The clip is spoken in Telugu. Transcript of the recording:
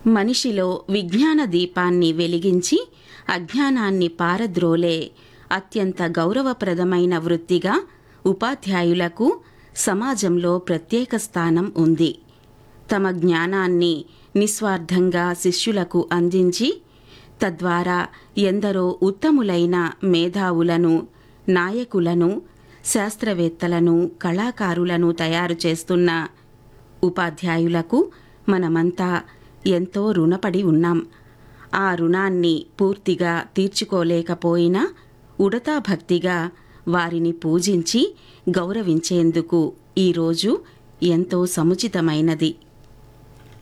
మనిషిలో విజ్ఞాన దీపాన్ని వెలిగించి అజ్ఞానాన్ని పారద్రోలే అత్యంత గౌరవప్రదమైన వృత్తిగా ఉపాధ్యాయులకు సమాజంలో ప్రత్యేక స్థానం ఉంది తమ జ్ఞానాన్ని నిస్వార్థంగా శిష్యులకు అందించి తద్వారా ఎందరో ఉత్తములైన మేధావులను నాయకులను శాస్త్రవేత్తలను కళాకారులను తయారు చేస్తున్న ఉపాధ్యాయులకు మనమంతా ఎంతో రుణపడి ఉన్నాం ఆ రుణాన్ని పూర్తిగా తీర్చుకోలేకపోయినా ఉడతా భక్తిగా వారిని పూజించి గౌరవించేందుకు ఈరోజు ఎంతో సముచితమైనది